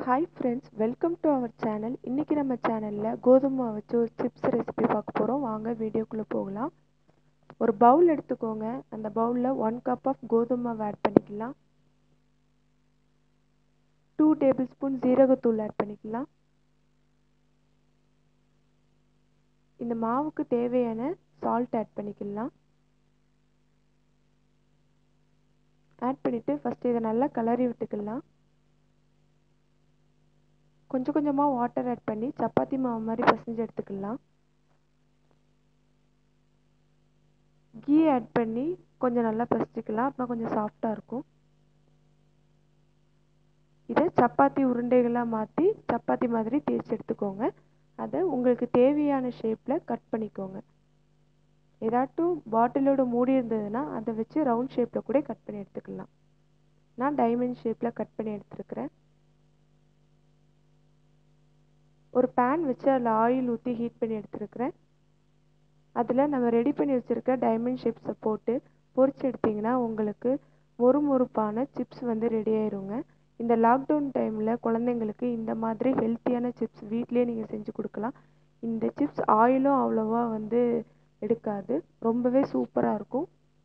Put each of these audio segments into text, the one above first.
hi friends welcome to our channel இன்றைக்கி நம்ம சேனலில் கோதுமை வச்சு ஒரு சிப்ஸ் ரெசிபி பார்க்க போகிறோம் வாங்க வீடியோக்குள்ளே போகலாம் ஒரு பவுல் எடுத்துக்கோங்க அந்த பவுலில் ஒன் கப் ஆஃப் கோதுமை மாவு ஆட் பண்ணிக்கலாம் டூ டேபிள் ஸ்பூன் ஜீரகத்தூள் ஆட் பண்ணிக்கலாம் இந்த மாவுக்கு தேவையான சால்ட் ஆட் பண்ணிக்கலாம் ஆட் பண்ணிவிட்டு ஃபஸ்ட்டு இதை நல்லா கிளறி விட்டுக்கலாம் கொஞ்சம் கொஞ்சமாக வாட்டர் ஆட் பண்ணி சப்பாத்தி மாவு மாதிரி பசைஞ்சு எடுத்துக்கலாம் கீ ஆட் பண்ணி கொஞ்சம் நல்லா பசிச்சுக்கலாம் அப்புறம் கொஞ்சம் சாஃப்டாக இருக்கும் இதை சப்பாத்தி உருண்டைகளாக மாற்றி சப்பாத்தி மாதிரி தேய்ச்சி எடுத்துக்கோங்க அதை உங்களுக்கு தேவையான ஷேப்பில் கட் பண்ணிக்கோங்க ஏதாட்டும் பாட்டிலோட மூடி இருந்ததுன்னா அதை வச்சு ரவுண்ட் ஷேப்பில் கூட கட் பண்ணி எடுத்துக்கலாம் நான் டைமண்ட் ஷேப்பில் கட் பண்ணி எடுத்துருக்கிறேன் ஒரு பேன் வச்சு அதில் ஆயில் ஊற்றி ஹீட் பண்ணி எடுத்துருக்கிறேன் அதில் நம்ம ரெடி பண்ணி வச்சுருக்க டைமண்ட் ஷேப்ஸை போட்டு பொரிச்சு எடுத்திங்கன்னா உங்களுக்கு மொறு மொறுப்பான சிப்ஸ் வந்து ரெடி ஆயிருங்க இந்த லாக்டவுன் டைமில் குழந்தைங்களுக்கு இந்த மாதிரி ஹெல்த்தியான சிப்ஸ் வீட்லேயே நீங்கள் செஞ்சு கொடுக்கலாம் இந்த சிப்ஸ் ஆயிலும் அவ்வளோவா வந்து எடுக்காது ரொம்பவே சூப்பராக இருக்கும்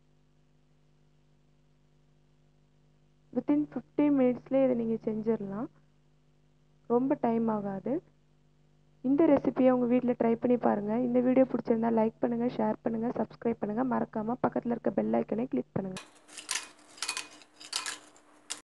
வித்தின் ஃபிஃப்டீன் மினிட்ஸ்லேயே இதை நீங்கள் செஞ்சிடலாம் ரொம்ப டைம் ஆகாது இந்த ரெசிபியை உங்கள் வீட்டில் ட்ரை பண்ணி பாருங்கள் இந்த வீடியோ பிடிச்சிருந்தா லைக் பண்ணுங்கள் ஷேர் பண்ணுங்கள் சப்ஸ்கிரைப் பண்ணுங்கள் மறக்காமல் பக்கத்தில் இருக்க பெல் ஐக்கனை கிளிக் பண்ணுங்கள்